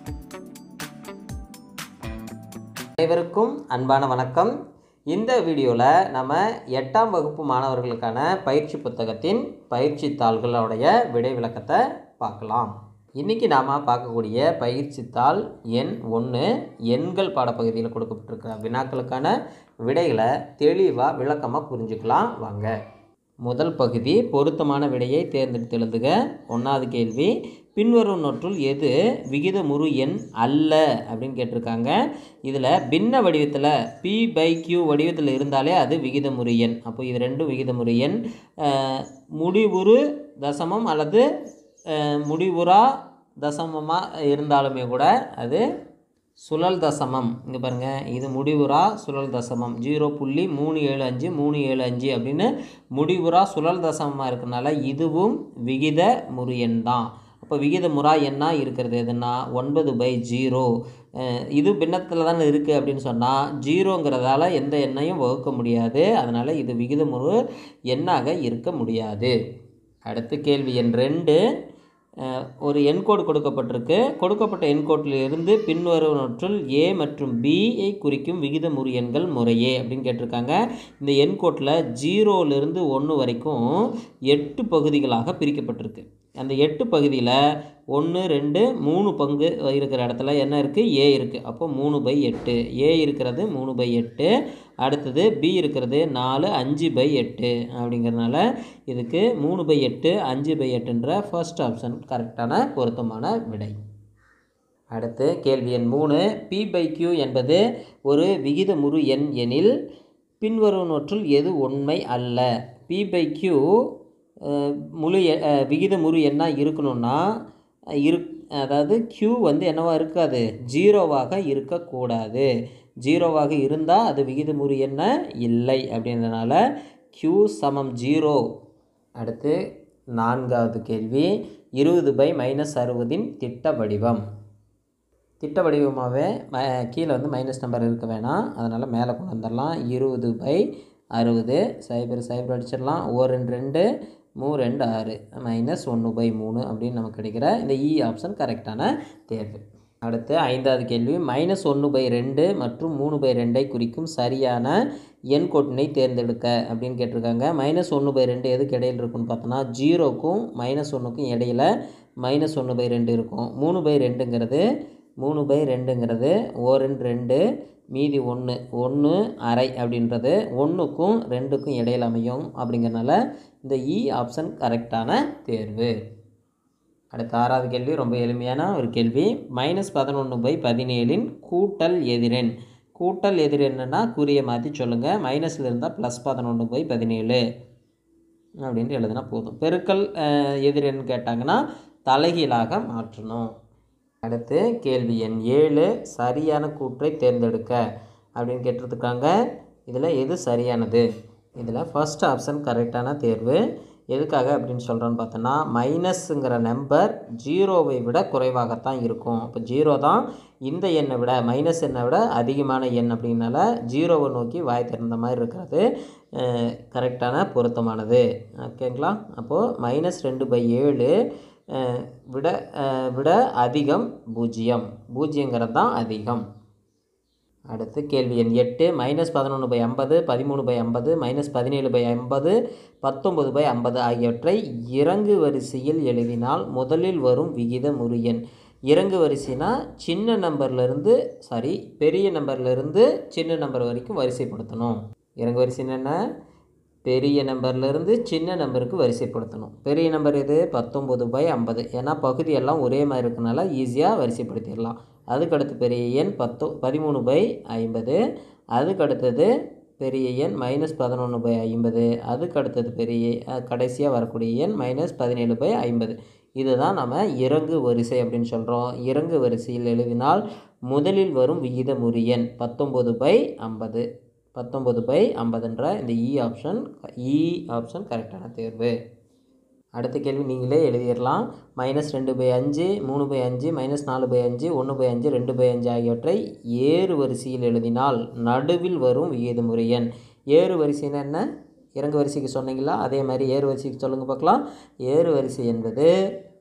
அனைவருக்கும் அன்பான வணக்கம் இந்த வீடியோவில் நம்ம எட்டாம் வகுப்பு மாணவர்களுக்கான பயிற்சி புத்தகத்தின் பயிற்சி தாள்களோடைய விடை விளக்கத்தை பார்க்கலாம் இன்றைக்கி நாம் பார்க்கக்கூடிய பயிற்சி தாள் எண் ஒன்று எண்கள் பாடப்பகுதியில் கொடுக்கப்பட்டிருக்கிற வினாக்களுக்கான விடைகளை தெளிவாக விளக்கமாக புரிஞ்சுக்கலாம் வாங்க முதல் பகுதி பொருத்தமான விடையை தேர்ந்தெடுத்து எழுதுக ஒன்றாவது கேள்வி பின்வரும் நொற்றுள் எது விகிதமுறு எண் அல்ல அப்படின்னு கேட்டிருக்காங்க இதில் பின்ன வடிவத்தில் பி பை கியூ வடிவத்தில் இருந்தாலே அது விகிதமுறு எண் அப்போ இது ரெண்டும் விகிதமுறு எண் அஹ், முடிவுறு தசமம் அல்லது அஹ், முடிவுறா தசமமாக இருந்தாலுமே கூட அது சுழல் தசமம் இங்கே பாருங்கள் இது முடிவுறா சுழல் தசமம் ஜீரோ புள்ளி மூணு ஏழு அஞ்சு மூணு ஏழு அஞ்சு அப்படின்னு முடிவுறா சுழல் தசமமாக இருக்கனால இதுவும் விகித முறு எண் தான் அப்போ விகித முறா எண்ணா இருக்கிறது எதுனா ஒன்பது பை ஜீரோ இது பின்னத்தில் தானே இருக்குது அப்படின்னு சொன்னால் ஜீரோங்கிறதால எந்த எண்ணையும் வகுக்க முடியாது அதனால் இது விகிதமுறு எண்ணாக இருக்க முடியாது அடுத்து கேள்வி எண் ரெண்டு அஹ், ஒரு எண்கோடு கொடுக்கப்பட்டிருக்கு கொடுக்கப்பட்ட எண்கோட்டில் இருந்து பின்வருவனற்றுள் ஏ மற்றும் பியை குறிக்கும் விகிதமுறு எண்கள் முறையே அப்படின்னு கேட்டிருக்காங்க இந்த எண்கோட்டில் ஜீரோலேருந்து ஒன்று வரைக்கும் எட்டு பகுதிகளாக பிரிக்கப்பட்டிருக்கு அந்த எட்டு பகுதியில் ஒன்று ரெண்டு மூணு பங்கு இருக்கிற இடத்துல என்ன இருக்குது ஏ இருக்குது அப்போ மூணு பை எட்டு ஏ இருக்கிறது மூணு பை எட்டு அடுத்தது பி இருக்கிறது நாலு அஞ்சு பை எட்டு அப்படிங்கிறதுனால இதுக்கு மூணு பை எட்டு அஞ்சு பை எட்டுன்ற ஃபர்ஸ்ட் ஆப்ஷன் கரெக்டான பொருத்தமான விடை அடுத்து கேள்வி எண் மூணு பி பை கியூ என்பது ஒரு விகிதமுறு எண் எனில் பின்வருவனவற்றுள் எது உண்மை அல்ல பி பை கியூ முழு எ- அஹ், விகிதமுறு எண்ணாக இருக்கணும்னா அஹ், இரு அதாவது கியூ வந்து என்னவா இருக்காது ஜீரோவாக இருக்கக்கூடாது ஜீரோவாக இருந்தால் அது விகிதமுறு எண்ண இல்லை அப்படின்றதுனால கியூ சமம் ஜீரோ அடுத்து நான்காவது கேள்வி இருபது பை மைனஸ் அறுபதின் திட்ட வடிவம் திட்ட வடிவமாகவே ம கீழே வந்து மைனஸ் நம்பர் இருக்க வேணாம் அதனால் மேலே கொண்டு வந்துடலாம் இருபது பை அறுபது சைபர் சைபர் அடிச்சிடலாம் ஓ ரெண்டு ரெண்டு மூ ரெண்டு ஆறு மைனஸ் ஒன்று பை மூணு அப்படின்னு நமக்கு கிடைக்கிற இந்த இ ஆப்ஷன் கரெக்டான தேர்வு அடுத்து ஐந்தாவது கேள்வி மைனஸ் ஒன்று பை ரெண்டு மற்றும் மூணு பை ரெண்டை குறிக்கும் சரியான எண் கோட்டினை தேர்ந்தெடுக்க அப்படின்னு கேட்டிருக்காங்க மைனஸ் ஒன்று பை ரெண்டு எதுக்கு இடையில இருக்குன்னு பார்த்தோன்னா ஜீரோக்கும் மைனஸ் ஒன்றுக்கும் இடையில மைனஸ் ஒன்று பை ரெண்டு இருக்கும் மூணு பை ரெண்டுங்கிறது மூணு பை ரெண்டுங்கிறது ஓ ரெண்டு ரெண்டு மீதி ஒன்று ஒன்று அரை அப்படின்றது ஒன்றுக்கும் ரெண்டுக்கும் இடையில அமையும் அப்படிங்கிறனால இந்த இ ஆப்ஷன் கரெக்டான தேர்வு அடுத்த ஆறாவது கேள்வி ரொம்ப எளிமையான ஒரு கேள்வி மைனஸ் பதினொன்று பை பதினேழின் கூட்டல் எதிரெண் கூட்டல் எதிரென்னா குறியை மாற்றி சொல்லுங்கள் மைனஸில் இருந்தால் ப்ளஸ் பதினொன்று பை பதினேழு அப்படின்ட்டு எழுதுனா போதும் பெருக்கல் அஹ், எதிரெண் கேட்டாங்கன்னா தலைகீழாக மாற்றணும் அடுத்து கேள்வி எண் ஏழு சரியான கூற்றை தேர்ந்தெடுக்க அப்படின்னு கேட்டிருக்காங்க இதில் எது சரியானது இதில் ஃபர்ஸ்ட் ஆப்ஷன் கரெக்டான தேர்வு எதுக்காக அப்படின்னு சொல்கிறோன்னு பார்த்தோன்னா மைனஸுங்கிற நம்பர் ஜீரோவை விட குறைவாகத்தான் இருக்கும் அப்போ ஜீரோ தான் இந்த எண்ணை விட மைனஸ் எண்ணை விட அதிகமான எண் அப்படின்னால ஜீரோவை நோக்கி வாய் திறந்த மாதிரி இருக்கிறது கரெக்டான பொருத்தமானது ஓகேங்களா அப்போது மைனஸ் ரெண்டு பை ஏழு அஹ், விட அஹ், விட அதிகம் பூஜ்ஜியம் பூஜ்ஜியங்கிறது தான் அதிகம் அடுத்து கேள்வி எண் எட்டு மைனஸ் பதினொன்று பை ஐம்பது பதிமூணு பை ஐம்பது மைனஸ் பதினேழு பை ஐம்பது பத்தொம்பது பை ஐம்பது ஆகியவற்றை இறங்கு வரிசையில் எழுதினால் முதலில் வரும் விகித முறு எண் இறங்கு வரிசைனா சின்ன நம்பர்லேருந்து சாரி பெரிய நம்பர்லேருந்து சின்ன நம்பர் வரைக்கும் வரிசைப்படுத்தணும் இறங்கு வரிசைன்னா என்ன பெரிய நம்பர்லேருந்து சின்ன நம்பருக்கு வரிசைப்படுத்தணும் பெரிய நம்பர் எது பத்தொம்பது பை ஐம்பது ஏன்னா பகுதியெல்லாம் ஒரே மாதிரி இருக்கனால ஈஸியாக வரிசைப்படுத்திடலாம் அதுக்கடுத்து பெரிய எண் பத்தோ பதிமூணு பை ஐம்பது அதுக்கடுத்தது பெரிய எண் மைனஸ் பதினொன்று பை ஐம்பது அதுக்கடுத்தது பெரிய அஹ், கடைசியாக வரக்கூடிய எண் மைனஸ் பதினேழு பை ஐம்பது இதுதான் நம்ம இறங்கு வரிசை அப்படின்னு சொல்கிறோம் இறங்கு வரிசையில் எழுதினால் முதலில் வரும் விகிதமுறு எண் பத்தொம்பது பை ஐம்பது பத்தொம்பது பை ஐம்பதுன்ற இந்த இ ஆப்ஷன் இ ஆப்ஷன் கரெக்டான தேர்வு அடுத்த கேள்வி நீங்களே எழுதிடலாம் மைனஸ் ரெண்டு பை அஞ்சு மூணு பை அஞ்சு மைனஸ் நாலு பை அஞ்சு ஒன்று பை அஞ்சு ரெண்டு பை அஞ்சு ஆகியவற்றை ஏறு வரிசையில் எழுதினால் நடுவில் வரும் விகிதமுறை எண் ஏறு வரிசைன்னா என்ன இறங்கு வரிசைக்கு சொன்னீங்களா அதே மாதிரி ஏறு வரிசைக்கு சொல்லுங்கள் பார்க்கலாம் ஏறு வரிசை என்பது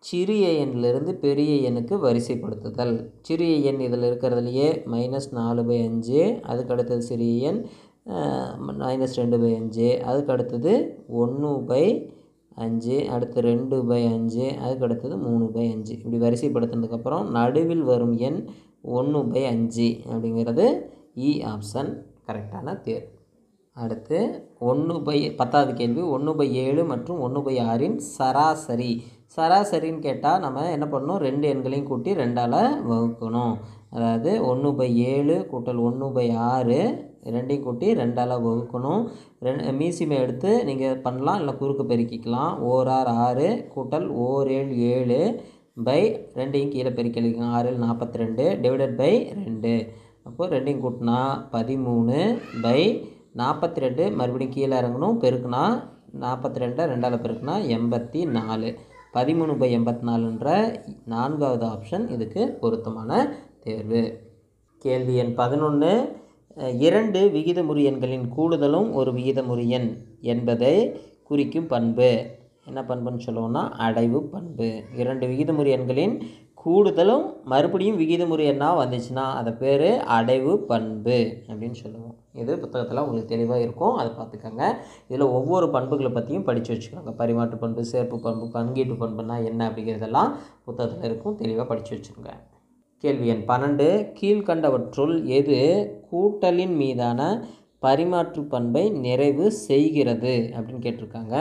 சிறிய எண்ணிலிருந்து பெரிய எண்ணுக்கு வரிசைப்படுத்துதல் சிறிய எண் இதில் இருக்கிறதுலையே மைனஸ் நாலு பை அஞ்சு அதுக்கு அடுத்தது சிறிய எண் மைனஸ் ரெண்டு பை அஞ்சு அதுக்கு அடுத்தது ஒன்று பை அஞ்சு அடுத்து ரெண்டு பை அஞ்சு அதுக்கு அடுத்தது மூணு பை அஞ்சு இப்படி வரிசைப்படுத்தினதுக்கப்புறம் நடுவில் வரும் எண் ஒன்று பை அஞ்சு அப்படிங்கிறது இ ஆப்ஷன் கரெக்டான தேர்வு அடுத்து ஒன்று பை பத்தாவது கேள்வி ஒன்று பை ஏழு மற்றும் ஒன்று பை ஆறின் சராசரி சராசரின்னு கேட்டால் நம்ம என்ன பண்ணணும் ரெண்டு எண்களையும் கூட்டி ரெண்டால் வகுக்கணும் அதாவது ஒன்று பை ஏழு கூட்டல் ஒன்று பை ஆறு ரெண்டையும் கூட்டி ரெண்டால் வகுக்கணும் ரெண்டு மீசிமை எடுத்து நீங்கள் பண்ணலாம் இல்லை குறுக்கு பெருக்கிக்கலாம் ஓர் ஆறு ஆறு கூட்டல் ஓர் ஏழு ஏழு பை ரெண்டையும் கீழே பெருக்கி எழுதிக்கலாம் ஆறு ஏழு நாற்பத்தி ரெண்டு டிவைடட் பை ரெண்டு அப்போது ரெண்டையும் கூட்டினா பதிமூணு பை நாற்பத்தி ரெண்டு மறுபடியும் கீழே இறங்கணும் பெருக்குனா நாற்பத்தி ரெண்டை ரெண்டால் பெருக்குனா எண்பத்தி நாலு பதிமூணு பை எண்பத்தி நாலுன்ற நான்காவது ஆப்ஷன் இதுக்கு பொருத்தமான தேர்வு கேள்வி எண் பதினொன்று இரண்டு விகிதமுறு எண்களின் கூடுதலும் ஒரு விகிதமுறு எண் என்பதை குறிக்கும் பண்பு என்ன பண்புன்னு சொல்லுவோம்னா அடைவு பண்பு இரண்டு விகிதமுறு எண்களின் கூடுதலும் மறுபடியும் விகிதமுறை எண்ணாக வந்துச்சுன்னா அதை பேர் அடைவு பண்பு அப்படின்னு சொல்லுவோம் இது புத்தகத்தில் உங்களுக்கு தெளிவாக இருக்கும் அதை பார்த்துக்கோங்க இதில் ஒவ்வொரு பண்புகளை பற்றியும் படித்து வச்சுக்கோங்க பரிமாற்று பண்பு சேர்ப்பு பண்பு பங்கீட்டு பண்புனா என்ன அப்படிங்கிறதெல்லாம் புத்தகத்தில் இருக்கும் தெளிவாக படித்து வச்சுக்கோங்க கேள்வி எண் பன்னெண்டு கீழ்கண்டவற்றுள் எது கூட்டலின் மீதான பரிமாற்று பண்பை நிறைவு செய்கிறது அப்படின்னு கேட்டிருக்காங்க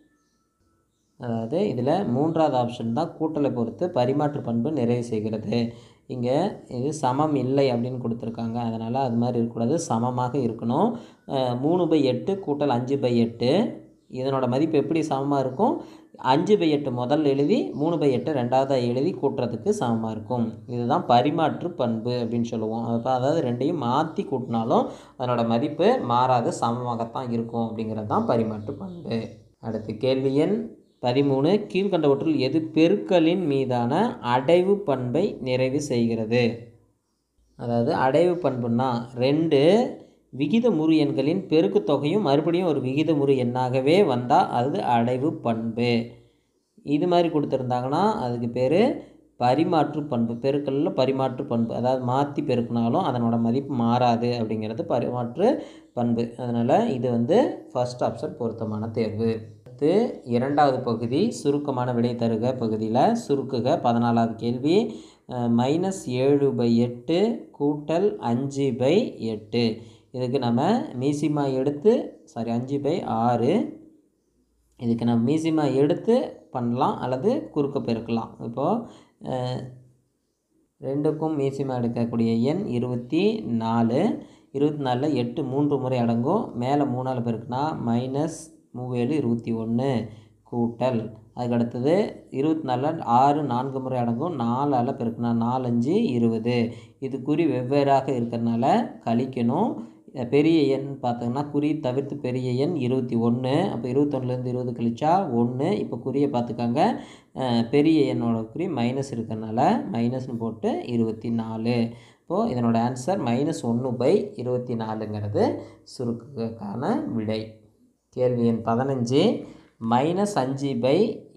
அதாவது இதில் மூன்றாவது ஆப்ஷன் தான் கூட்டலை பொறுத்து பரிமாற்று பண்பு நிறைவு செய்கிறது இங்கே இது சமம் இல்லை அப்படின்னு கொடுத்துருக்காங்க அதனால் அது மாதிரி இருக்கக்கூடாது சமமாக இருக்கணும் அஹ் மூணு பை எட்டு கூட்டல் அஞ்சு பை எட்டு இதனோட மதிப்பு எப்படி சமமாக இருக்கும் அஞ்சு பை எட்டு முதல் எழுதி மூணு பை எட்டு ரெண்டாவதாக எழுதி கூட்டுறதுக்கு சமமாக இருக்கும் இதுதான் பரிமாற்று பண்பு அப்படின்னு சொல்லுவோம் அப்போ அதாவது ரெண்டையும் மாற்றி கூட்டினாலும் அதனோட மதிப்பு மாறாது சமமாகத்தான் இருக்கும் அப்படிங்கிறது தான் பரிமாற்று பண்பு அடுத்து கேள்வி எண் பதிமூணு கீழ்கண்டவற்றுள் எது பெருக்கலின் மீதான அடைவு பண்பை நிறைவு செய்கிறது அதாவது அடைவு பண்புன்னா ரெண்டு விகிதமுறு எண்களின் பெருக்கு தொகையும் மறுபடியும் ஒரு விகிதமுறு எண்ணாகவே வந்தால் அது அடைவு பண்பு இது மாதிரி கொடுத்துருந்தாங்கன்னா அதுக்கு பேர் பரிமாற்று பண்பு பெருக்கல்ல பரிமாற்று பண்பு அதாவது மாற்றி பெருக்கினாலும் அதனோட மதிப்பு மாறாது அப்படிங்கிறது பரிமாற்று பண்பு அதனால் இது வந்து ஃபர்ஸ்ட் ஆப்ஷன் பொருத்தமான தேர்வு அடுத்து இரண்டாவது பகுதி சுருக்கமான விடை தருக பகுதியில் சுருக்குக பதினாலாவது கேள்வி மைனஸ் ஏழு பை எட்டு கூட்டல் அஞ்சு பை எட்டு இதுக்கு நம்ம மீசிமா எடுத்து சாரி அஞ்சு பை ஆறு இதுக்கு நம்ம மீசிமா எடுத்து பண்ணலாம் அல்லது குறுக்க பெருக்கலாம் இப்போது ரெண்டுக்கும் மீசிமா எடுக்கக்கூடிய எண் இருபத்தி நாலு இருபத்தி நாலில் எட்டு மூன்று முறை அடங்கும் மேலே மூணால் பெருக்குனா மைனஸ் மூவேழு இருபத்தி ஒன்று கூட்டல் அதுக்கு அடுத்தது இருபத்தி நாலில் ஆறு நான்கு முறை அடங்கும் நாலால் பெருக்குனா நாலஞ்சு இருபது இது குறி வெவ்வேறாக இருக்கிறதுனால கழிக்கணும் பெரிய எண் பார்த்தோங்கன்னா குறி தவிர்த்து பெரிய எண் இருபத்தி ஒன்று அப்போ இருபத்தொன்னுலேருந்து இருபது கழிச்சா ஒன்று இப்போ குறியை பார்த்துக்கோங்க அஹ் பெரிய எண்ணோட குறி மைனஸ் இருக்கிறதுனால மைனஸ்னு போட்டு இருபத்தி நாலு இப்போது இதனோட ஆன்சர் மைனஸ் ஒன்று பை இருபத்தி நாலுங்கிறது சுருக்குக்கான விடை கேள்வி எண் பதினஞ்சு மைனஸ் அஞ்சு பை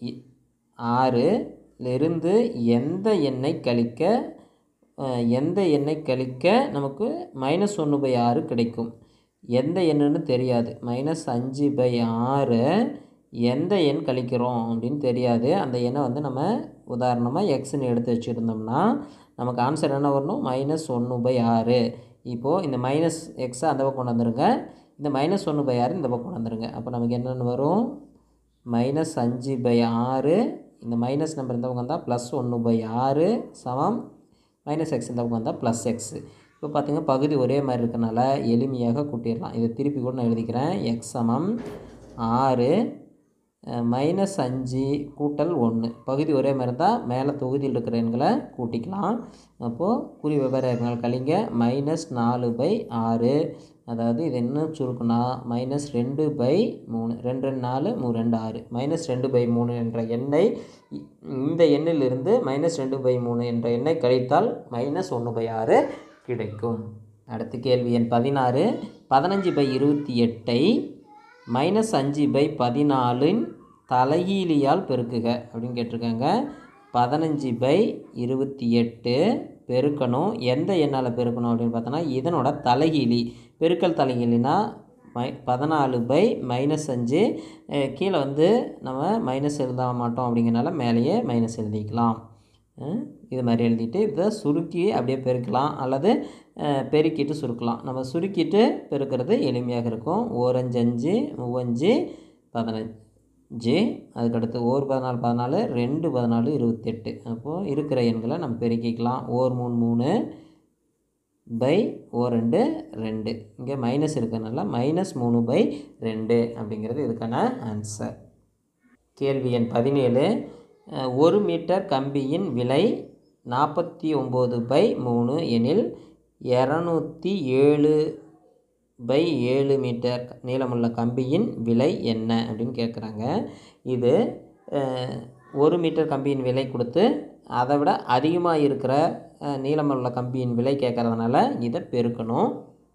ஆறிலிருந்து எந்த எண்ணை கழிக்க அஹ், எந்த எண்ணை கழிக்க நமக்கு மைனஸ் ஒன்று பை ஆறு கிடைக்கும் எந்த எண்ணுன்னு தெரியாது மைனஸ் அஞ்சு பை ஆறு எந்த எண் கழிக்கிறோம் அப்படின்னு தெரியாது அந்த எண்ணை வந்து நம்ம உதாரணமாக எக்ஸ்ன்னு எடுத்து வச்சுருந்தோம்னா நமக்கு ஆன்சர் என்ன வரணும் மைனஸ் ஒன்று பை ஆறு இப்போது இந்த மைனஸ் எக்ஸை அந்த பக்கம் கொண்டு வந்துருங்க இந்த மைனஸ் ஒன்று பை ஆறு இந்த பக்கம் கொண்டு வந்துருங்க அப்போ நமக்கு என்னென்னு வரும் மைனஸ் அஞ்சு பை ஆறு இந்த மைனஸ் நம்பர் இந்த பக்கம் வந்தால் ப்ளஸ் ஒன்று பை ஆறு சமம் மைனஸ் எக்ஸ் இந்த பக்கம் வந்தால் ப்ளஸ் எக்ஸ் இப்போ பார்த்தீங்கன்னா பகுதி ஒரே மாதிரி இருக்கனால எளிமையாக கூட்டிடலாம் இதை திருப்பி கூட நான் எழுதிக்கிறேன் எக்ஸ் சமம் ஆறு மைனஸ் அஞ்சு கூட்டல் ஒன்று பகுதி ஒரே மாதிரி இருந்தால் மேலே தொகுதியில் இருக்கிற எண்களை கூட்டிக்கலாம் அப்போது குறி வெவ்வேறு எண்கள் கழிங்க மைனஸ் நாலு பை ஆறு அதாவது இது என்ன சுருக்குனா மைனஸ் ரெண்டு பை மூணு ரெண்டு ரெண்டு நாலு மூணு ரெண்டு ஆறு மைனஸ் ரெண்டு பை மூணு என்ற எண்ணை இ- இந்த எண்ணிலிருந்து மைனஸ் ரெண்டு பை மூணு என்ற எண்ணை கழித்தால் மைனஸ் ஒன்று பை ஆறு கிடைக்கும் அடுத்த கேள்வி எண் பதினாறு பதினஞ்சு பை இருபத்தி எட்டை மைனஸ் அஞ்சு பை பதினாலின் தலைகீழியால் பெருக்குக அப்படின்னு கேட்டிருக்காங்க பதினஞ்சு பை இருபத்தி எட்டு பெருக்கணும் எந்த எண்ணால் பெருக்கணும் அப்படின்னு பார்த்தோன்னா இதனோட தலைகீழி பெருக்கல் தலைகீழினா மை பதினாலு பை மைனஸ் அஞ்சு அஹ் கீழே வந்து நம்ம மைனஸ் எழுத மாட்டோம் அப்படிங்கிறனால மேலேயே மைனஸ் எழுதிக்கலாம் அஹ் இது மாதிரி எழுதிட்டு இதை சுருக்கி அப்படியே பெருக்கலாம் அல்லது அஹ், பெருக்கிட்டு சுருக்கலாம் நம்ம சுருக்கிட்டு பெருக்கிறது எளிமையாக இருக்கும் ஓரஞ்சு அஞ்சு மூவஞ்சு பதினஞ்சு அதுக்கடுத்து ஓர் பதினாலு பதினாலு ரெண்டு பதினாலு இருபத்தெட்டு அப்போது இருக்கிற எண்களை நம்ம பெருக்கிக்கலாம் ஓர் மூணு மூணு பை ஓ ரெண்டு ரெண்டு இங்கே மைனஸ் இருக்கிறதுனால மைனஸ் மூணு பை ரெண்டு அப்படிங்கிறது இதுக்கான ஆன்சர் கேள்வி எண் பதினேழு அஹ், ஒரு மீட்டர் கம்பியின் விலை நாற்பத்தி ஒம்பது பை மூணு எனில் இரநூத்தி ஏழு பை ஏழு மீட்டர் நீளமுள்ள கம்பியின் விலை என்ன அப்படின்னு கேட்குறாங்க இது அஹ், ஒரு மீட்டர் கம்பியின் விலை கொடுத்து அதை விட அதிகமாக இருக்கிற அஹ், நீளமுள்ள கம்பியின் விலை கேட்குறதுனால இதை பெருக்கணும்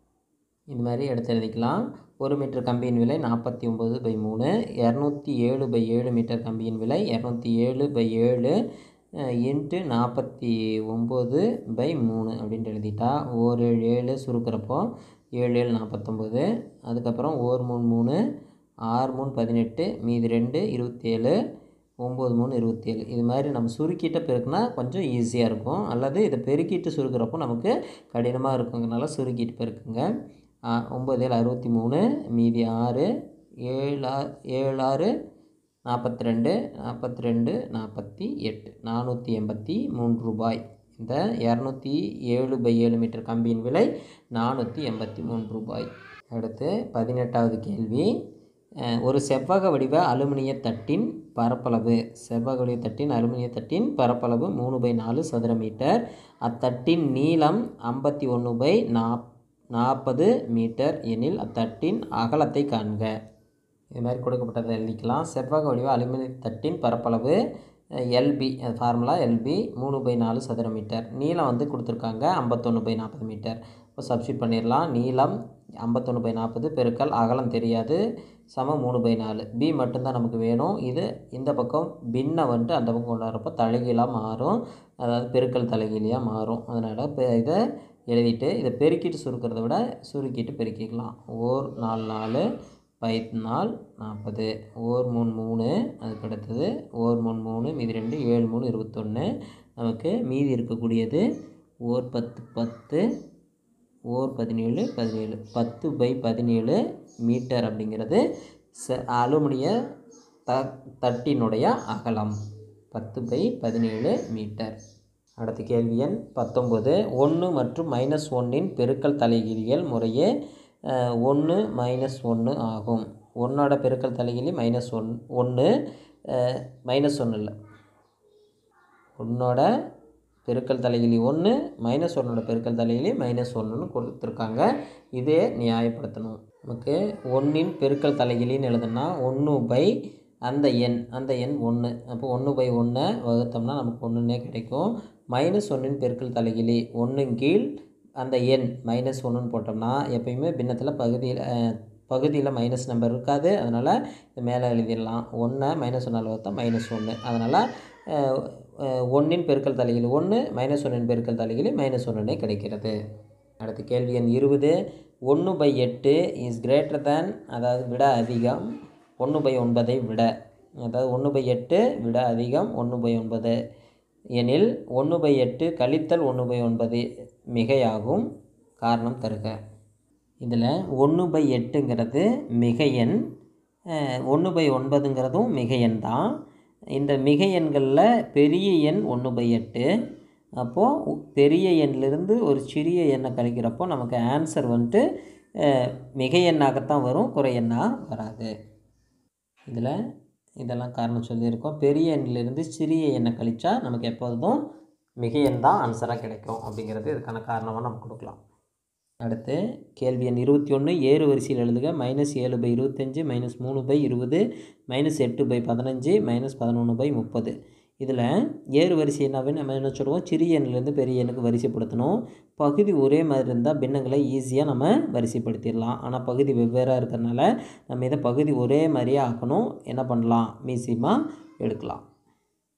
இது மாதிரி எடுத்து எழுதிக்கலாம் ஒரு மீட்டர் கம்பியின் விலை நாற்பத்தி ஒம்பது பை மூணு இரநூத்தி ஏழு பை ஏழு மீட்டர் கம்பியின் விலை இரநூத்தி ஏழு பை ஏழு இன்ட்டு நாற்பத்தி ஒம்பது பை மூணு அப்படின்ட்டு எழுதிட்டா ஓர் ஏழு ஏழு சுருக்கிறப்போ ஏழு ஏழு நாற்பத்தொம்போது அதுக்கப்புறம் ஓர் மூணு மூணு ஆறு மூணு பதினெட்டு மீதி ரெண்டு இருபத்தேழு ஒம்பது மூணு இருபத்தேழு இது மாதிரி நம்ம சுருக்கிட்ட பெருக்குனா கொஞ்சம் ஈஸியாக இருக்கும் அல்லது இதை பெருக்கிட்டு சுருக்கிறப்போ நமக்கு கடினமாக இருக்குங்கிறனால சுருக்கிட்டு பெருக்குங்க ஆ, ஒம்பது ஏழு அறுபத்தி மூணு மீதி ஆறு ஏழு ஆ- ஏழு ஆறு நாற்பத்தி ரெண்டு நாற்பத்தி ரெண்டு நாற்பத்தி எட்டு நானூற்றி எண்பத்தி மூன்று ரூபாய் இந்த இரநூத்தி ஏழு பை ஏழு மீட்டர் கம்பியின் விலை நானூற்றி எண்பத்தி மூன்று ரூபாய் அடுத்து பதினெட்டாவது கேள்வி அஹ், ஒரு செவ்வக வடிவ அலுமினிய தட்டின் பரப்பளவு செவ்வக வடிவ தட்டின் அலுமினிய தட்டின் பரப்பளவு மூணு பை நாலு சதுர மீட்டர் அத்தட்டின் நீளம் ஐம்பத்தி ஒன்று பை நாப் நாற்பது மீட்டர் எனில் அத்தட்டின் அகலத்தை காண்க இது மாதிரி கொடுக்கப்பட்டதை எழுதிக்கலாம் செவ்வக வடிவ அலுமினிய தட்டின் பரப்பளவு எல்பி ஃபார்முலா எல்பி மூணு பை நாலு சதுர மீட்டர் நீளம் வந்து கொடுத்துருக்காங்க ஐம்பத்தொன்று பை நாற்பது மீட்டர் இப்போ சப்ஸ்டியூட் பண்ணிடலாம் நீளம் ஐம்பத்தொன்று பை நாற்பது பெருக்கல் அகலம் தெரியாது சம மூணு பை நாலு பி மட்டும்தான் நமக்கு வேணும் இது இந்த பக்கம் பின்னை வந்துட்டு அந்த பக்கம் கொண்டு வரப்போ தலைகீழாக மாறும் அதாவது பெருக்கல் தலைகீழியாக மாறும் அதனால் இப்போ இதை எழுதிட்டு இதை பெருக்கிட்டு சுருக்கிறத விட சுருக்கிட்டு பெருக்கிக்கலாம் ஓர் நாலு நாலு பை நால் நாற்பது ஓர் மூணு மூணு அதுக்கு அடுத்தது ஓர் மூணு மூணு மீதி ரெண்டு ஏழு மூணு இருபத்தொன்று நமக்கு மீதி இருக்கக்கூடியது ஓர் பத்து பத்து ஓர் பதினேழு பதினேழு பத்து பை பதினேழு மீட்டர் அப்படிங்கிறது ச அலுமினிய த தட்டினுடைய அகலம் பத்து பை பதினேழு மீட்டர் அடுத்த கேள்வி எண் பத்தொம்பது ஒன்று மற்றும் மைனஸ் ஒன்றின் பெருக்கல் தலைகீழிகள் முறையே ஒன்று மைனஸ் ஒன்று ஆகும் ஒன்னோட பெருக்கல் தலைகீழி மைனஸ் ஒன் ஒன்று மைனஸ் ஒன்று இல்லை ஒன்னோட பெருக்கல் தலைகிலி ஒன்று மைனஸ் ஒன்னோட பெருக்கல் தலைகிலி மைனஸ் ஒன்றுன்னு கொடுத்துருக்காங்க இதே நியாயப்படுத்தணும் நமக்கு ஒன்றின் பெருக்கல் தலைகிலின்னு எழுதுனா ஒன்று பை அந்த எண் அந்த எண் ஒன்று அப்போ ஒன்று பை ஒன்றை வகுத்தோம்னா நமக்கு ஒன்றுன்னே கிடைக்கும் மைனஸ் ஒன்றின் பெருக்கல் தலைகிலி ஒன்றின் கீழ் அந்த எண் மைனஸ் ஒன்றுன்னு போட்டோம்னா எப்பயுமே பின்னத்தில் பகுதியில் பகுதியில் மைனஸ் நம்பர் இருக்காது அதனால் இது மேலே எழுதிடலாம் ஒன்றை மைனஸ் ஒன்றால் வகுத்தா மைனஸ் ஒன்று அதனால் ஒன்றின் பெருக்கல் தலைகிலி ஒன்று மைனஸ் ஒன்றின் பெருக்கல் தலைகிலி மைனஸ் ஒன்றுனே கிடைக்கிறது அடுத்த கேள்வி எண் இருபது ஒன்று பை எட்டு இஸ் கிரேட்டர் தேன் அதாவது விட அதிகம் ஒன்று பை ஒன்பதை விட அதாவது ஒன்று பை எட்டு விட அதிகம் ஒன்று பை ஒன்பது எனில் ஒன்று பை எட்டு கழித்தல் ஒன்று பை ஒன்பது மிகையாகும் காரணம் தருக இதில் ஒன்று பை எட்டுங்கிறது மிக எண் ஒன்று பை ஒன்பதுங்கிறதும் மிக எண் தான் இந்த மிக எண்களில் பெரிய எண் ஒன்று பை எட்டு அப்போது பெரிய எண்ணிலிருந்து ஒரு சிறிய எண்ணை கழிக்கிறப்போ நமக்கு ஆன்சர் வந்துட்டு அஹ், மிக எண்ணாகத்தான் வரும் குறை எண்ணாக வராது இதில் இதெல்லாம் காரணம் சொல்லியிருக்கோம் பெரிய எண்ணிலிருந்து சிறிய எண்ணை கழிச்சா நமக்கு எப்போதும் மிக எண் தான் ஆன்சராக கிடைக்கும் அப்படிங்கிறது இதுக்கான காரணமாக நம்ம கொடுக்கலாம் அடுத்து கேள்வி எண் இருபத்தி ஒன்று ஏறு வரிசையில் எழுதுக மைனஸ் ஏழு பை இருபத்தஞ்சி மைனஸ் மூணு பை இருபது மைனஸ் எட்டு பை பதினஞ்சு மைனஸ் பதினொன்று பை முப்பது இதில் ஏறு வரிசை என்னவே நம்ம என்ன சொல்லுவோம் சிறிய எண்ணிலேருந்து பெரிய எண்ணுக்கு வரிசைப்படுத்தணும் பகுதி ஒரே மாதிரி இருந்தால் பின்னங்களை ஈஸியாக நம்ம வரிசைப்படுத்திடலாம் ஆனால் பகுதி வெவ்வேறாக இருக்கிறதுனால நம்ம இதை பகுதி ஒரே மாதிரியே ஆக்கணும் என்ன பண்ணலாம் மீசியமாக எடுக்கலாம்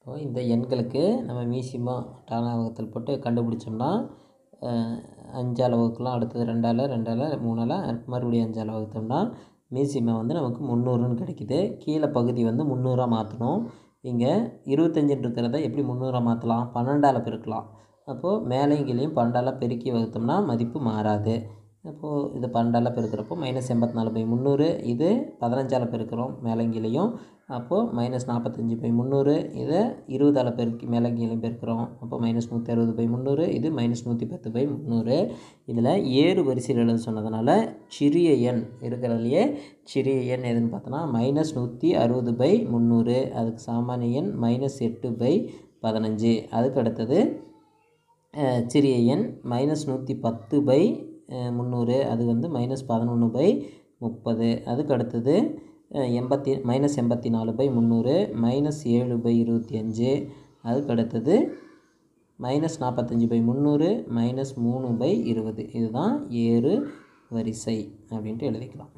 இப்போ இந்த எண்களுக்கு நம்ம மீசிமா டானா வகுத்தல் போட்டு கண்டுபிடிச்சோம்னா அஹ், அஞ்சால் வகுக்கலாம் அடுத்தது ரெண்டால் ரெண்டால் மூணால் மறுபடியும் அஞ்சால் வகுத்தோம்னா மீசிமா வந்து நமக்கு முந்நூறுன்னு கிடைக்குது கீழே பகுதி வந்து முந்நூறாக மாற்றணும் இங்கே இருபத்தஞ்சுன்னு இருக்கிறத எப்படி முந்நூறாக மாற்றலாம் பன்னெண்டால் பெருக்கலாம் அப்போது மேலேயும் கீழேயும் பன்னெண்டால் பெருக்கி வகுத்தோம்னா மதிப்பு மாறாது அப்போது இது பன்னெண்டால் பெருக்கிறப்போ மைனஸ் எண்பத்தி நாலு பை முந்நூறு இது பதினஞ்சால் பெருக்கிறோம் மேலங்கிலையும் அப்போது மைனஸ் நாற்பத்தஞ்சு பை முந்நூறு இதை இருபதால் பெருக்கி மேலங்கிலையும் பெருக்கிறோம் அப்போ மைனஸ் நூற்றி அறுபது பை முந்நூறு இது மைனஸ் நூற்றி பத்து பை முந்நூறு இதில் ஏறு வரிசையில் எழுத சொன்னதுனால சிறிய எண் இருக்கிறதுலையே சிறிய எண் எதுன்னு பார்த்தோன்னா மைனஸ் நூற்றி அறுபது பை முந்நூறு அதுக்கு சாமானிய எண் மைனஸ் எட்டு பை பதினஞ்சு அதுக்கு அடுத்தது அஹ், சிறிய எண் மைனஸ் நூற்றி பத்து பை அஹ், முந்நூறு அது வந்து மைனஸ் பதினொன்று பை முப்பது அதுக்கு அடுத்தது அஹ், எண்பத்தி மைனஸ் எண்பத்தி நாலு பை முந்நூறு மைனஸ் ஏழு பை இருபத்தி அஞ்சு அதுக்கு அடுத்தது மைனஸ் நாற்பத்தஞ்சு பை முந்நூறு மைனஸ் மூணு பை இருபது இதுதான் ஏறு வரிசை அப்படின்ட்டு எழுதிக்கலாம்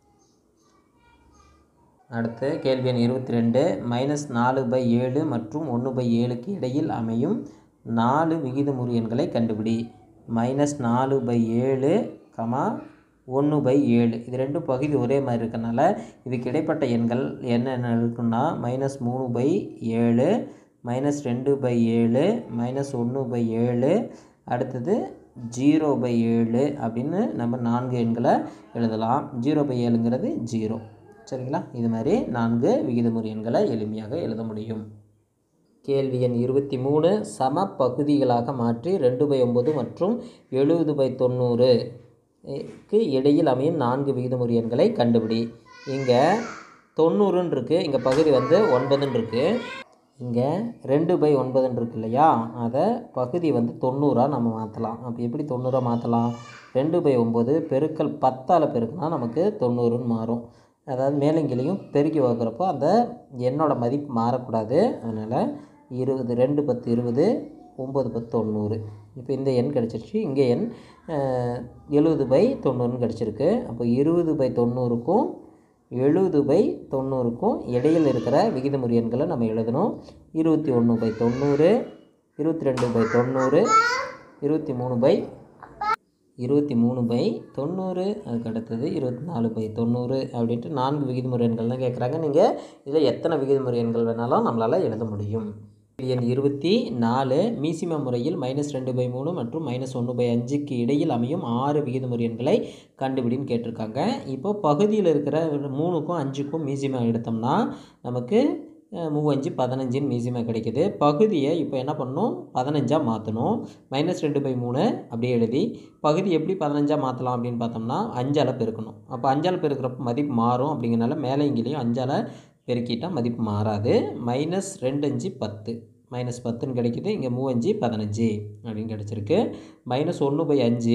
அடுத்து கேள்வி எண் இருபத்தி ரெண்டு மைனஸ் நாலு பை ஏழு மற்றும் ஒன்று பை ஏழுக்கு இடையில் அமையும் நாலு விகிதமுறு எண்களை கண்டுபிடி மைனஸ் நாலு பை ஏழு கமா ஒன்று பை ஏழு இது ரெண்டும் பகுதி ஒரே மாதிரி இருக்கனால இதுக்கு இடைப்பட்ட எண்கள் என்னென்ன இருக்குன்னா மைனஸ் மூணு பை ஏழு மைனஸ் ரெண்டு பை ஏழு மைனஸ் ஒன்று பை ஏழு அடுத்தது ஜீரோ பை ஏழு அப்படின்னு நம்ம நான்கு எண்களை எழுதலாம் ஜீரோ பை ஏழுங்கிறது ஜீரோ சரிங்களா இது மாதிரி நான்கு விகிதமுறு எண்களை எளிமையாக எழுத முடியும் கேள்வி எண் இருபத்தி மூணு சம பகுதிகளாக மாற்றி ரெண்டு பை ஒம்பது மற்றும் எழுபது பை தொண்ணூறு க்கு இடையில் அமையும் நான்கு விகிதமுறு எண்களை கண்டுபிடி இங்கே தொண்ணூறுன்னு இருக்குது இங்கே பகுதி வந்து ஒன்பதுன்னு இருக்குது இங்கே ரெண்டு பை ஒன்பதுன்னு இருக்கு இல்லையா அதை பகுதி வந்து தொண்ணூறாக நம்ம மாற்றலாம் அப்போ எப்படி தொண்ணூறாக மாற்றலாம் ரெண்டு பை ஒம்பது பெருக்கல் பத்தால் பெருக்குனா நமக்கு தொண்ணூறுன்னு மாறும் அதாவது மேலங்கிலையும் பெருக்கி வைக்கிறப்போ அந்த எண்ணோட மதிப்பு மாறக்கூடாது அதனால் இருபது ரெண்டு பத்து இருபது ஒம்பது பத்து தொண்ணூறு இப்போ இந்த எண் கிடச்சிருச்சு இங்கே எண் எழுபது பை தொண்ணூறுன்னு கிடச்சிருக்கு அப்போ இருபது பை தொண்ணூறுக்கும் எழுபது பை தொண்ணூறுக்கும் இடையில் இருக்கிற விகிதமுறு எண்களை நம்ம எழுதணும் இருபத்தி ஒன்று பை தொண்ணூறு இருபத்தி ரெண்டு பை தொண்ணூறு இருபத்தி மூணு பை இருபத்தி மூணு பை தொண்ணூறு அதுக்கு அடுத்தது இருபத்தி நாலு பை தொண்ணூறு அப்படின்ட்டு நான்கு விகிதமுறை எண்கள் தான் கேட்குறாங்க நீங்கள் இதில் எத்தனை விகிதமுறை எண்கள் வேணாலும் நம்மளால் எழுத முடியும் எண் இருபத்தி நாலு மீசிம முறையில் மைனஸ் ரெண்டு பை மூணு மற்றும் மைனஸ் ஒன்று பை அஞ்சுக்கு இடையில் அமையும் ஆறு விகிதமுறை எண்களை கண்டுபிடின்னு கேட்டிருக்காங்க இப்போ பகுதியில் இருக்கிற மூணுக்கும் அஞ்சுக்கும் மீசிமா எடுத்தோம்னா நமக்கு அஹ், மூவஞ்சு பதினஞ்சுன்னு மீசிமா கிடைக்குது பகுதியை இப்போ என்ன பண்ணணும் பதினஞ்சாக மாற்றணும் மைனஸ் ரெண்டு பை மூணு அப்படியே எழுதி பகுதி எப்படி பதினஞ்சாக மாற்றலாம் அப்படின்னு பார்த்தோம்னா அஞ்சால் பெருக்கணும் அப்போ அஞ்சால் பெருக்கிறப்ப மதிப்பு மாறும் அப்படிங்கிறனால மேலே இங்கேயும் அஞ்சால் பெருக்கிட்டா மதிப்பு மாறாது மைனஸ் ரெண்டு அஞ்சு பத்து மைனஸ் பத்துன்னு கிடைக்குது இங்கே மூவஞ்சு பதினஞ்சு அப்படின்னு கிடச்சிருக்கு மைனஸ் ஒன்று பை அஞ்சு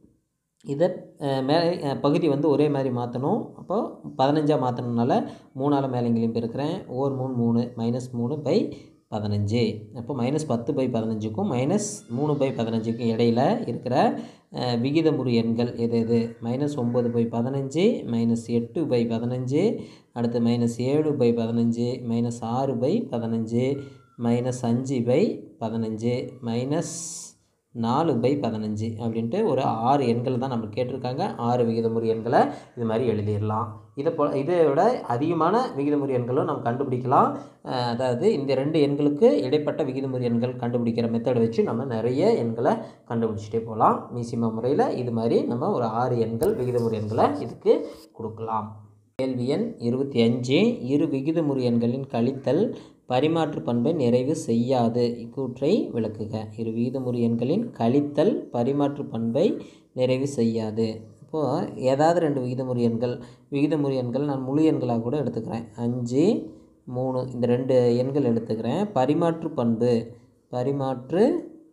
இதை அஹ், மேலே அஹ், பகுதி வந்து ஒரே மாதிரி மாற்றணும் அப்போ பதினஞ்சாக மாற்றணுனால மூணால் மேலேங்களையும் பெருக்கிறேன் ஓர் மூணு மூணு மைனஸ் மூணு பை பதினஞ்சு அப்போ மைனஸ் பத்து பை பதினஞ்சுக்கும் மைனஸ் மூணு பை பதினஞ்சுக்கும் இடையில இருக்கிற அஹ், விகிதமுறு எண்கள் எது எது மைனஸ் ஒம்பது பை பதினஞ்சு மைனஸ் எட்டு பை பதினஞ்சு அடுத்து மைனஸ் ஏழு பை பதினஞ்சு மைனஸ் ஆறு பை பதினஞ்சு மைனஸ் அஞ்சு பை பதினஞ்சு மைனஸ் நாலு பை பதினஞ்சு அப்படின்ட்டு ஒரு ஆறு எண்கள் தான் நம்ம கேட்டிருக்காங்க ஆறு விகிதமுறு எண்களை இது மாதிரி எழுதிடலாம் இதை போ இதை விட அதிகமான விகிதமுறு எண்களும் நம்ம கண்டுபிடிக்கலாம் அஹ் அதாவது இந்த ரெண்டு எண்களுக்கு இடைப்பட்ட விகிதமுறு எண்கள் கண்டுபிடிக்கிற மெத்தடை வச்சு நம்ம நிறைய எண்களை கண்டுபிடிச்சிட்டே போகலாம் மீசிமா முறையில் இது மாதிரி நம்ம ஒரு ஆறு எண்கள் விகிதமுறு எண்களை இதுக்கு கொடுக்கலாம் கேள்வி எண் இருபத்தி அஞ்சு இரு விகிதமுறு எண்களின் கழித்தல் பரிமாற்று பண்பை நிறைவு செய்யாது இக்கூற்றை விளக்குக இரு விகிதமுறு எண்களின் கழித்தல் பரிமாற்று பண்பை நிறைவு செய்யாது இப்போது ஏதாவது ரெண்டு விகிதமுறு எண்கள் விகிதமுறு எண்கள் நான் முழு எண்களாக கூட எடுத்துக்கிறேன் அஞ்சு மூணு இந்த ரெண்டு எண்கள் எடுத்துக்கிறேன் பரிமாற்று பண்பு பரிமாற்று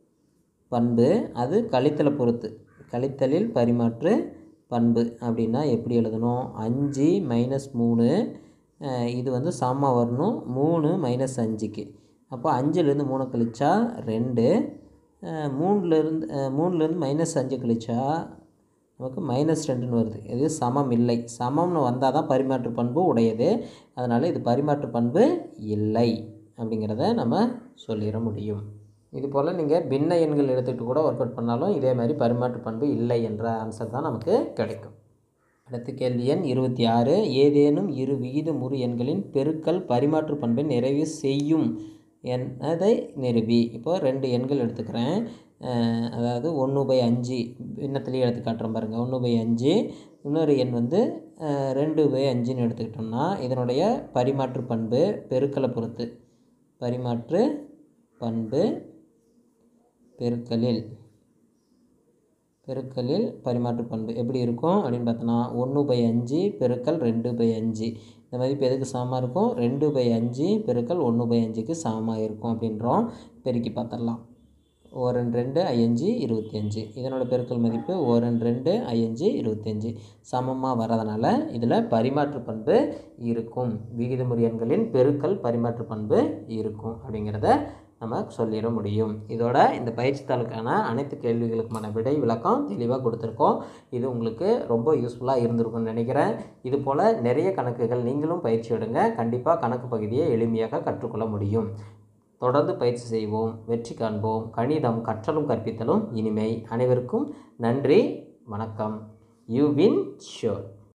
பண்பு அது கழித்தலை பொறுத்து கழித்தலில் பரிமாற்று பண்பு அப்படின்னா எப்படி எழுதணும் அஞ்சு மைனஸ் மூணு அஹ் இது வந்து சமமாக வரணும் மூணு மைனஸ் அஞ்சுக்கு அப்போ அஞ்சுலேருந்து மூணு கழிச்சா ரெண்டு அஹ் மூணுலேருந்து அஹ் மூணுலேருந்து மைனஸ் அஞ்சு கழிச்சா நமக்கு மைனஸ் ரெண்டுன்னு வருது இது சமம் இல்லை சமம்னு வந்தால் தான் பரிமாற்று பண்பு உடையது அதனால் இது பரிமாற்று பண்பு இல்லை அப்படிங்கிறத நம்ம சொல்லிட முடியும் இது போல் நீங்கள் பின்ன எண்கள் எடுத்துக்கிட்டு கூட ஒர்க் அவுட் பண்ணாலும் இதே மாதிரி பரிமாற்று பண்பு இல்லை என்ற ஆன்சர் தான் நமக்கு கிடைக்கும் அடுத்த கேள்வி எண் இருபத்தி ஆறு ஏதேனும் இரு விகிதமுறு எண்களின் பெருக்கல் பரிமாற்று பண்பை நிறைவு செய்யும் என்பதை நிரூபி இப்போ ரெண்டு எண்கள் எடுத்துக்கிறேன் அஹ் அதாவது ஒன்று பை அஞ்சு பின்னத்துலேயே எடுத்து காட்டுறேன் பாருங்கள் ஒன்று பை அஞ்சு இன்னொரு எண் வந்து அஹ் ரெண்டு பை அஞ்சுன்னு எடுத்துக்கிட்டோம்னா இதனுடைய பரிமாற்று பண்பு பெருக்கலை பொறுத்து பரிமாற்று பண்பு பெருக்கலில் பெருக்கலில் பரிமாற்று பண்பு எப்படி இருக்கும் அப்படின்னு பார்த்தோன்னா ஒன்று பை அஞ்சு பெருக்கல் ரெண்டு பை அஞ்சு இந்த மதிப்பு எதுக்கு சமமாக இருக்கும் ரெண்டு பை அஞ்சு பெருக்கல் ஒன்று பை அஞ்சுக்கு சமமாக இருக்கும் அப்படின்றோம் பெருக்கி பார்த்துடலாம் ஓரன் ரெண்டு ஐயஞ்சு இருபத்தி அஞ்சு இதனோட பெருக்கல் மதிப்பு ஓரன் ரெண்டு ஐயஞ்சு இருபத்தஞ்சு சமமாக வரதுனால இதில் பரிமாற்று பண்பு இருக்கும் விகிதமுறை எண்களின் பெருக்கல் பரிமாற்று பண்பு இருக்கும் அப்படிங்கிறத நம்ம சொல்லிட முடியும் இதோட இந்த பயிற்சித்தாளுக்கான அனைத்து கேள்விகளுக்குமான விடை விளக்கம் தெளிவாக கொடுத்துருக்கோம் இது உங்களுக்கு ரொம்ப யூஸ்ஃபுல்லாக இருந்திருக்கும்னு நினைக்கிறேன் இது போல் நிறைய கணக்குகள் நீங்களும் பயிற்சி எடுங்க கண்டிப்பாக கணக்கு பகுதியை எளிமையாக கற்றுக்கொள்ள முடியும் தொடர்ந்து பயிற்சி செய்வோம் வெற்றி காண்போம் கணிதம் கற்றலும் கற்பித்தலும் இனிமை அனைவருக்கும் நன்றி வணக்கம் யூ வின் ஷோர்